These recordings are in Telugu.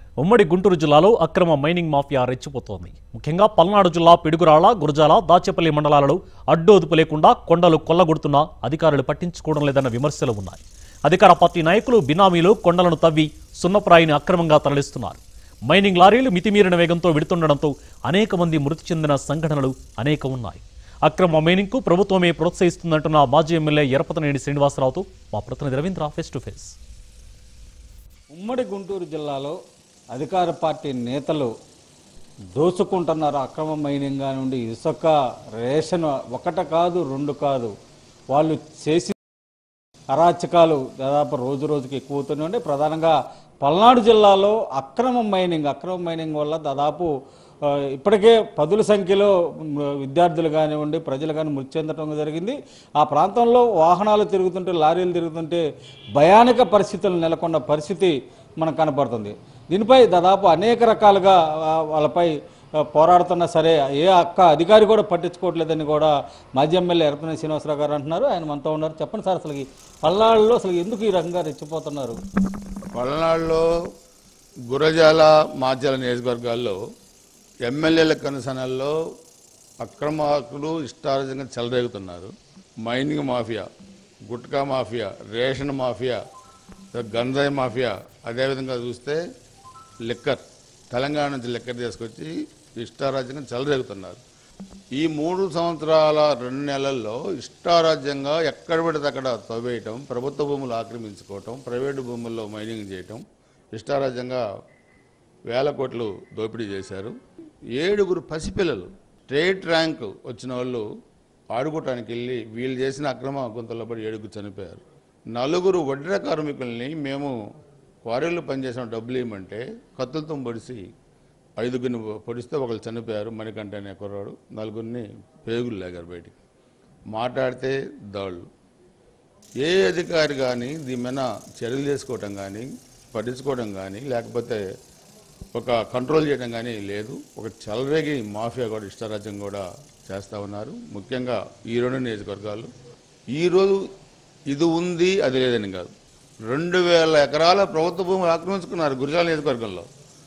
ఉమ్మడి గుంటూరు జిల్లాలో అక్రమ మైనింగ్ మాఫియా రెచ్చిపోతోంది ముఖ్యంగా పల్నాడు జిల్లా పిడుగురాళ్ల గురజాల దాచేపల్లి మండలాలలో అడ్డు అదుపు లేకుండా కొండలు కొల్లగొడుతున్నా అధికారులు పట్టించుకోవడం లేదన్న విమర్శలు ఉన్నాయి అధికార పార్టీ నాయకులు బినామీలు కొండలను తవ్వి సున్నప్రాయిని అక్రమంగా తరలిస్తున్నారు మైనింగ్ లారీలు మితిమీరిన వేగంతో విడుతుండడంతో అనేక మంది మృతి చెందిన సంఘటనలు అనేక ఉన్నాయి అక్రమ మైనింగ్కు ప్రభుత్వమే ప్రోత్సహిస్తుందంటున్న మాజీ ఎమ్మెల్యే ఎరపతనేని శ్రీనివాసరావుతో మా ప్రతినిధి రవీంద్ర ఫేస్ టు ఫేస్ ఉమ్మడి గుంటూరు జిల్లాలో అధికార పార్టీ నేతలు దోచుకుంటున్నారు అక్రమ మైనింగ్ నుండి ఇసుక రేషన్ ఒకట కాదు రెండు కాదు వాళ్ళు చేసి అరాచకాలు దాదాపు రోజు రోజుకి ఎక్కువ అవుతూనే ఉండే ప్రధానంగా పల్నాడు జిల్లాలో అక్రమ మైనింగ్ అక్రమ మైనింగ్ వల్ల దాదాపు ఆ, ఇప్పటికే పదుల సంఖ్యలో మ్, విద్యార్థులు కానివ్వండి ప్రజలు కానీ మృతి చెందడం జరిగింది ఆ ప్రాంతంలో వాహనాలు తిరుగుతుంటే లారీలు తిరుగుతుంటే భయానక పరిస్థితులు నెలకొన్న పరిస్థితి మనకు కనపడుతుంది దీనిపై దాదాపు అనేక రకాలుగా ఆ, వాళ్ళపై ఆ, పోరాడుతున్నా సరే ఏ అక్క అధికారి కూడా పట్టించుకోవట్లేదని కూడా మాజీ ఎమ్మెల్యే ఎరపనే శ్రీనివాసరావు గారు అంటున్నారు ఆయన మనతో ఉన్నారు చెప్పండి సార్ అసలు ఈ పల్నాడులో అసలు ఎందుకు ఈ రకంగా రెచ్చిపోతున్నారు పల్నాడులో గురజాల మాజాల నియోజకవర్గాల్లో ఎమ్మెల్యేల కనుసనల్లో అక్రమాకులు ఇష్టార్జంగా చెలరేగుతున్నారు mining mafia gutka mafia ration mafia గంజాయి మాఫియా అదేవిధంగా చూస్తే లిక్కర్ తెలంగాణ నుంచి లిక్కర్ తీసుకొచ్చి ఇష్టారాజ్యంగా చెలరేగుతున్నారు ఈ మూడు సంవత్సరాల రెండు నెలల్లో ఇష్టారాజ్యంగా ఎక్కడ పడితే అక్కడ తవ్వేయటం ప్రభుత్వ భూములు ఆక్రమించుకోవటం ప్రైవేటు భూముల్లో మైనింగ్ చేయటం ఇష్టారాజ్యంగా వేల కోట్లు దోపిడీ చేశారు ఏడుగురు పసిపిల్లలు స్టేట్ ర్యాంక్ వచ్చిన వాళ్ళు ఆడుకోవటానికి వెళ్ళి వీళ్ళు చేసిన అక్రమ గుంతల్లో పడి ఏడుగురు చనిపోయారు నలుగురు వడ్ర కార్మికుల్ని మేము క్వారీల్లో పనిచేసిన డబ్బులు ఇవ్వమంటే కత్తులతో పొడిసి ఐదుగురిని పొడిస్తే ఒకళ్ళు చనిపోయారు మణికంఠ అనే కుర్రాడు నలుగురిని పేగులు లేగారు బయటికి మాట్లాడితే దాళ్ళు ఏ అధికారి కానీ దీని మీద చర్యలు చేసుకోవటం కానీ పట్టించుకోవడం కానీ లేకపోతే ఒక కంట్రోల్ చేయడం కానీ లేదు ఒక చలరేగి మాఫియా కూడా ఇష్టారాజ్యం కూడా చేస్తూ ఉన్నారు ముఖ్యంగా ఈ రెండు నియోజకవర్గాలు ఈరోజు ఇది ఉంది అది లేదని కాదు రెండు వేల ఎకరాల ప్రభుత్వ భూములు ఆక్రమించుకున్నారు గురిజాల నియోజకవర్గంలో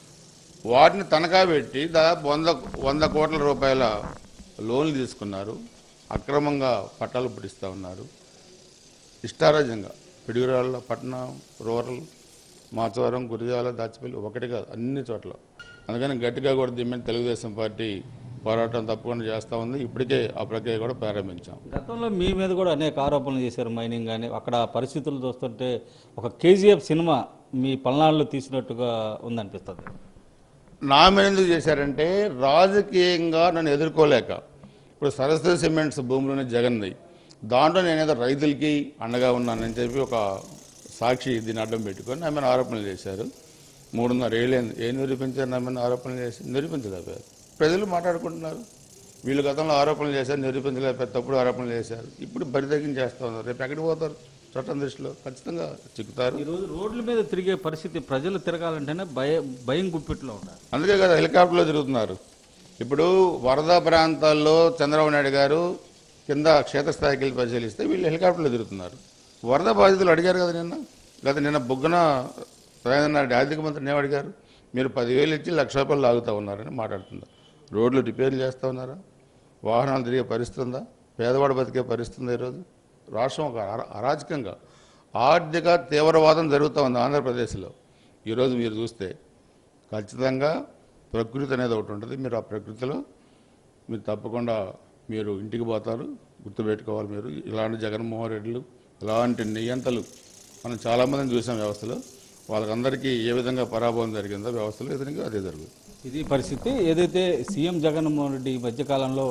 వాటిని తనఖా పెట్టి దాదాపు వంద వంద కోట్ల రూపాయల లోన్లు తీసుకున్నారు అక్రమంగా పట్టాలు పుట్టిస్తూ ఉన్నారు ఇష్టారాజ్యంగా పిడిగురాళ్ళ పట్నం రూరల్ మాచవరం గురిజాల దాచిపల్లి ఒకటి కాదు అన్ని చోట్ల అందుకని గట్టిగా కూడా దీని మీద తెలుగుదేశం పార్టీ పోరాటం తప్పకుండా చేస్తూ ఉంది ఇప్పటికే ఆ ప్రక్రియ కూడా ప్రారంభించాం గతంలో మీ మీద కూడా అనేక ఆరోపణలు చేశారు మైనింగ్ కానీ అక్కడ పరిస్థితులు చూస్తుంటే ఒక కేజీఎఫ్ సినిమా మీ పల్నాడులో తీసినట్టుగా ఉందనిపిస్తుంది నా మీద ఎందుకు చేశారంటే రాజకీయంగా నన్ను ఎదుర్కోలేక ఇప్పుడు సరస్వతి సిమెంట్స్ భూమిలోనే జగన్ది దాంట్లో నేనేదో రైతులకి అండగా ఉన్నానని చెప్పి ఒక సాక్షి దీన్ని అడ్డం పెట్టుకొని నా మీద ఆరోపణలు చేశారు మూడున్నర ఏళ్ళైంది ఏం నిరూపించారు నా మీద ఆరోపణలు చేసి నిరూపించలేకపోయారు ప్రజలు మాట్లాడుకుంటున్నారు వీళ్ళు గతంలో ఆరోపణలు చేశారు నిరూపించలేకపోయారు తప్పుడు ఆరోపణలు చేశారు ఇప్పుడు బరితగ్గించి చేస్తూ ఉన్నారు రేపు ఎక్కడికి పోతారు చట్టం దృష్టిలో ఖచ్చితంగా చిక్కుతారు ఈరోజు రోడ్ల మీద తిరిగే పరిస్థితి ప్రజలు తిరగాలంటేనే భయ భయం గుప్పిట్లో ఉన్నారు అందుకే కదా హెలికాప్టర్లో తిరుగుతున్నారు ఇప్పుడు వరద ప్రాంతాల్లో చంద్రబాబు నాయుడు గారు కింద క్షేత్రస్థాయికి వెళ్ళి పరిశీలిస్తే వీళ్ళు హెలికాప్టర్లో తిరుగుతున్నారు వరద బాధితులు అడిగారు కదా నిన్న లేదా నిన్న బుగ్గన రాజేంద్ర నాయుడు ఆర్థిక మంత్రిని ఏం అడిగారు మీరు పదివేలు ఇచ్చి లక్ష రూపాయలు లాగుతూ ఉన్నారని మాట్లాడుతున్నారు రోడ్లు రిపేర్లు చేస్తూ ఉన్నారా వాహనాలు తిరిగే పరిస్థితి ఉందా పేదవాడు బతికే పరిస్థితి ఉందా ఈరోజు రాష్ట్రం ఒక అరా- అరాచకంగా ఆర్థిక తీవ్రవాదం జరుగుతూ ఉంది ఆంధ్రప్రదేశ్లో ఈరోజు మీరు చూస్తే ఖచ్చితంగా ప్రకృతి అనేది ఒకటి ఉంటుంది మీరు ఆ ప్రకృతిలో మీరు తప్పకుండా మీరు ఇంటికి పోతారు గుర్తుపెట్టుకోవాలి మీరు ఇలాంటి జగన్మోహన్ రెడ్డిలు ఇలాంటి నియంతలు మనం చాలామందిని చూసాం వ్యవస్థలో వాళ్ళకందరికీ ఏ విధంగా పరాభవం జరిగిందో వ్యవస్థలో ఎదురుగా అదే జరుగుతుంది ఇది పరిస్థితి ఏదైతే సీఎం జగన్మోహన్ రెడ్డి ఈ మధ్యకాలంలో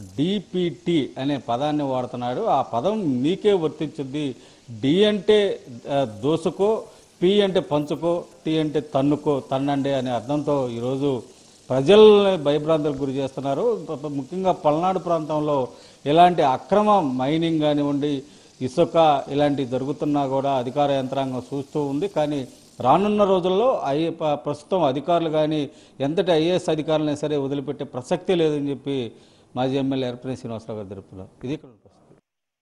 డిపిటి అనే పదాన్ని వాడుతున్నాడు ఆ పదం మీకే వర్తించుద్ది డి అంటే ఆ, దోసుకో పి అంటే పంచుకో టి అంటే తన్నుకో తన్నండి అనే అర్థంతో ఈరోజు ప్రజల్ని భయభ్రాంతులకు గురి చేస్తున్నారు ప- ముఖ్యంగా పల్నాడు ప్రాంతంలో ఇలాంటి అక్రమ మైనింగ్ కానివ్వండి ఇసుక ఇలాంటివి జరుగుతున్నా కూడా అధికార యంత్రాంగం చూస్తూ ఉంది కానీ రానున్న రోజుల్లో ఐ ప- ప్రస్తుతం అధికారులు కానీ ఎంతటి ఐఏఎస్ అధికారులైనా సరే వదిలిపెట్టే ప్రసక్తి లేదని చెప్పి మాజీ ఎమ్మెల్యే ఎరపతి శ్రీనివాసరావు గారు తెలుపుతున్నారు ఇది ఇక్కడ